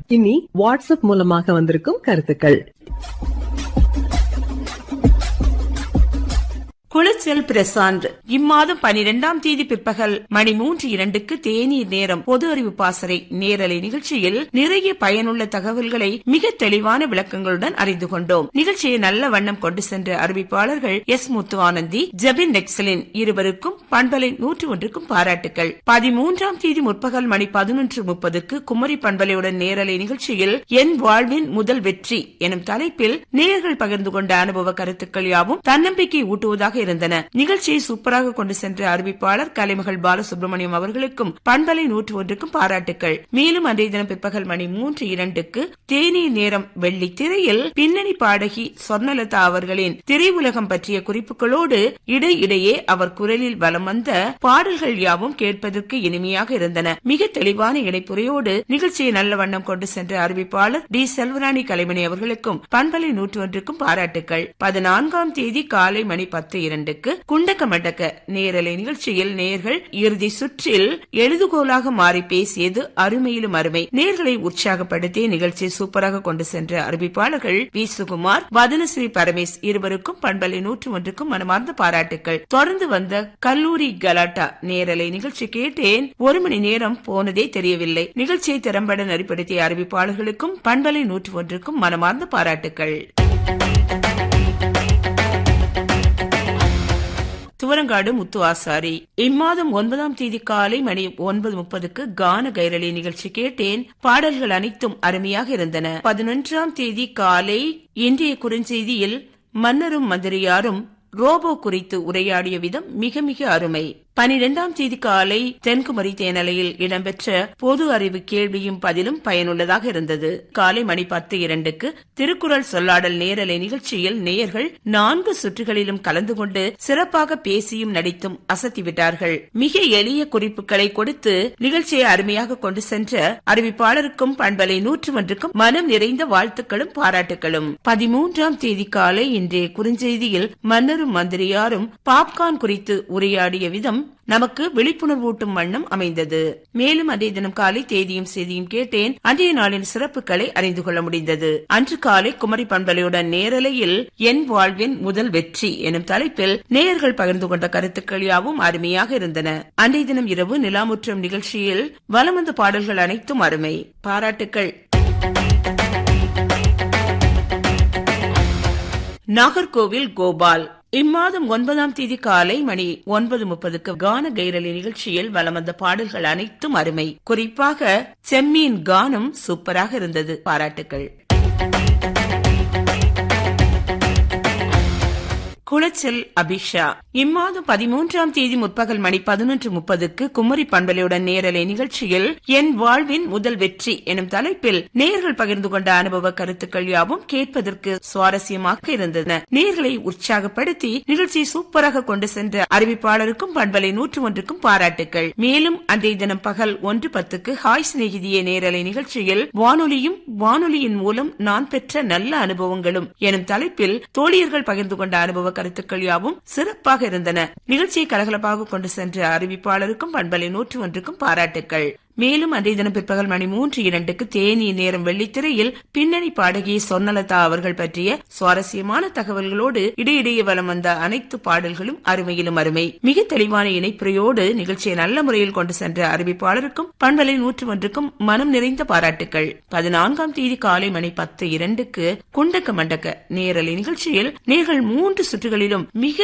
இனி வாட்ஸ்அப் மூலமாக வந்திருக்கும் கருத்துக்கள் குளச்சல் பிரசாந்த் இம்மாதம் பனிரெண்டாம் தேதி பிற்பகல் மணி மூன்று இரண்டுக்கு தேநீர் நேரம் பொது அறிவு பாசறை நேரலை நிகழ்ச்சியில் நிறைய பயனுள்ள தகவல்களை மிக தெளிவான விளக்கங்களுடன் அறிந்து கொண்டோம் நிகழ்ச்சியை நல்ல வண்ணம் கொண்டு சென்ற அறிவிப்பாளர்கள் எஸ் முத்து ஆனந்தி ஜபின் நெக்சலின் இருவருக்கும் பண்பலை நூற்று ஒன்றுக்கும் பாராட்டுகள் பதிமூன்றாம் தேதி முற்பகல் மணி பதினொன்று முப்பதுக்கு குமரி பண்பலையுடன் நேரலை நிகழ்ச்சியில் என் வாழ்வின் முதல் வெற்றி எனும் தலைப்பில் நேயர்கள் பகிர்ந்து கொண்ட அனுபவ கருத்துக்கள் யாவும் தன்னம்பிக்கை ஊட்டுவதாக இருந்தன நிகழ்ச்சியை சூப்பராக கொண்டு சென்ற அறிவிப்பாளர் கலைமகள் பாலசுப்ரமணியம் அவர்களுக்கும் பண்பலை நூற்று ஒன்றுக்கும் பாராட்டுக்கள் மேலும் அன்றைய தினம் பிற்பகல் மணி மூன்று இரண்டுக்கு தேநீர் நேரம் வெள்ளி திரையில் பின்னணி பாடகி சொர்ணலதா அவர்களின் திரையுலகம் பற்றிய குறிப்புகளோடு இடையிடையே அவர் குரலில் வலம் வந்த பாடல்கள் யாவும் கேட்பதற்கு இனிமையாக இருந்தன மிக தெளிவான இணைப்புரையோடு நிகழ்ச்சியை நல்ல வண்ணம் கொண்டு சென்ற அறிவிப்பாளர் டி செல்வராணி கலைமணி அவர்களுக்கும் பண்பலை நூற்று ஒன்றுக்கும் பாராட்டுக்கள் பதினான்காம் தேதி காலை மணி பத்து இரண்டுக்கு குண்டக்க மண்டக்க நேரலை நிகழ்ச்சியில் நேர்கள் இறுதி சுற்றில் எழுதுகோலாக மாறி பேசியது அருமையிலும் அருமை நேர்களை உற்சாகப்படுத்தி நிகழ்ச்சியை சூப்பராக கொண்டு சென்ற அறிவிப்பாளர்கள் வி சுகுமார் வதனஸ்ரீ பரமேஷ் இருவருக்கும் பண்பலை நூற்று ஒன்றுக்கும் மனமார்ந்த பாராட்டுக்கள் தொடர்ந்து வந்த கல்லூரி கலாட்டா நேரலை நிகழ்ச்சி கேட்டேன் ஒரு மணி நேரம் போனதே தெரியவில்லை நிகழ்ச்சியை திறம்பட நெறிப்படுத்திய அறிவிப்பாளர்களுக்கும் பண்பலை நூற்று ஒன்றுக்கும் மனமார்ந்த பாராட்டுக்கள் துவரங்காடு முத்து ஆசாரி இம்மாதம் ஒன்பதாம் தேதி காலை மணி ஒன்பது முப்பதுக்கு கான கைரளி நிகழ்ச்சி கேட்டேன் பாடல்கள் அனைத்தும் அருமையாக இருந்தன பதினொன்றாம் தேதி காலை இன்றைய குறுஞ்செய்தியில் மன்னரும் மந்திரியாரும் ரோபோ குறித்து உரையாடிய விதம் மிக மிக அருமை பனிரெண்டாம் தேதி காலை தென்குமரி தேனலையில் இடம்பெற்ற பொது அறிவு கேள்வியும் பதிலும் பயனுள்ளதாக இருந்தது காலை மணி பத்து இரண்டுக்கு திருக்குறள் சொல்லாடல் நேரலை நிகழ்ச்சியில் நேயர்கள் நான்கு சுற்றுகளிலும் கலந்து கொண்டு சிறப்பாக பேசியும் நடித்தும் அசத்திவிட்டார்கள் மிக எளிய குறிப்புகளை கொடுத்து நிகழ்ச்சியை அருமையாக கொண்டு சென்ற அறிவிப்பாளருக்கும் பண்பலை நூற்று ஒன்றுக்கும் மனம் நிறைந்த வாழ்த்துக்களும் பாராட்டுகளும் பதிமூன்றாம் தேதி காலை இன்றைய குறுஞ்செய்தியில் மன்னரும் மந்திரியாரும் பாப்கார்ன் குறித்து உரையாடிய விதம் நமக்கு விழிப்புணர்வூட்டும் வண்ணம் அமைந்தது மேலும் அதே தினம் காலை தேதியும் செய்தியும் கேட்டேன் அன்றைய நாளின் சிறப்புகளை அறிந்து கொள்ள முடிந்தது அன்று காலை குமரி பண்பலையுடன் நேரலையில் என் வாழ்வின் முதல் வெற்றி எனும் தலைப்பில் நேயர்கள் பகிர்ந்து கொண்ட கருத்துக்கள் யாவும் அருமையாக இருந்தன அன்றைய தினம் இரவு நிலாமுற்றம் நிகழ்ச்சியில் வலம் வந்த பாடல்கள் அனைத்தும் அருமை பாராட்டுக்கள் நாகர்கோவில் கோபால் இம்மாதம் ஒன்பதாம் தேதி காலை மணி ஒன்பது முப்பதுக்கு கான கைரளி நிகழ்ச்சியில் வலம் வந்த பாடல்கள் அனைத்தும் அருமை குறிப்பாக செம்மீன் கானம் சூப்பராக இருந்தது பாராட்டுக்கள் குளச்சல் அபிஷா இம்மாதம் பதிமூன்றாம் தேதி முற்பகல் மணி பதினொன்று முப்பதுக்கு குமரி பண்பலையுடன் நேரலை நிகழ்ச்சியில் என் வாழ்வின் முதல் வெற்றி எனும் தலைப்பில் நேர்கள் பகிர்ந்து கொண்ட அனுபவ கருத்துக்கள் யாவும் கேட்பதற்கு சுவாரஸ்யமாக இருந்தன நேர்களை உற்சாகப்படுத்தி நிகழ்ச்சியை சூப்பராக கொண்டு சென்ற அறிவிப்பாளருக்கும் பண்பலை நூற்று ஒன்றுக்கும் பாராட்டுக்கள் மேலும் அன்றைய தினம் பகல் ஒன்று பத்துக்கு ஹாய் சிநேகிதிய நேரலை நிகழ்ச்சியில் வானொலியும் வானொலியின் மூலம் நான் பெற்ற நல்ல அனுபவங்களும் எனும் தலைப்பில் தோழியர்கள் பகிர்ந்து கொண்ட அனுபவ கருத்துக்கள் யாவும் சிறப்பாக இருந்தன நிகழ்ச்சியை கலகலப்பாக கொண்டு சென்ற அறிவிப்பாளருக்கும் பண்பலை நூற்று ஒன்றுக்கும் பாராட்டுக்கள் மேலும் அன்றைய தினம் பிற்பகல் மணி மூன்று இரண்டுக்கு தேனி நேரம் வெள்ளித்திரையில் பின்னணி பாடகி சொர்ணலதா அவர்கள் பற்றிய சுவாரஸ்யமான தகவல்களோடு இடையிடையே வலம் வந்த அனைத்து பாடல்களும் அருமையிலும் அருமை மிக தெளிவான இணைப்புரையோடு நிகழ்ச்சியை நல்ல முறையில் கொண்டு சென்ற அறிவிப்பாளருக்கும் பண்பலை நூற்று ஒன்றுக்கும் மனம் நிறைந்த பாராட்டுகள் பதினான்காம் தேதி காலை மணி பத்து இரண்டுக்கு குண்டக்க மண்டக்க நேரலை நிகழ்ச்சியில் நேர்கள் மூன்று சுற்றுகளிலும் மிக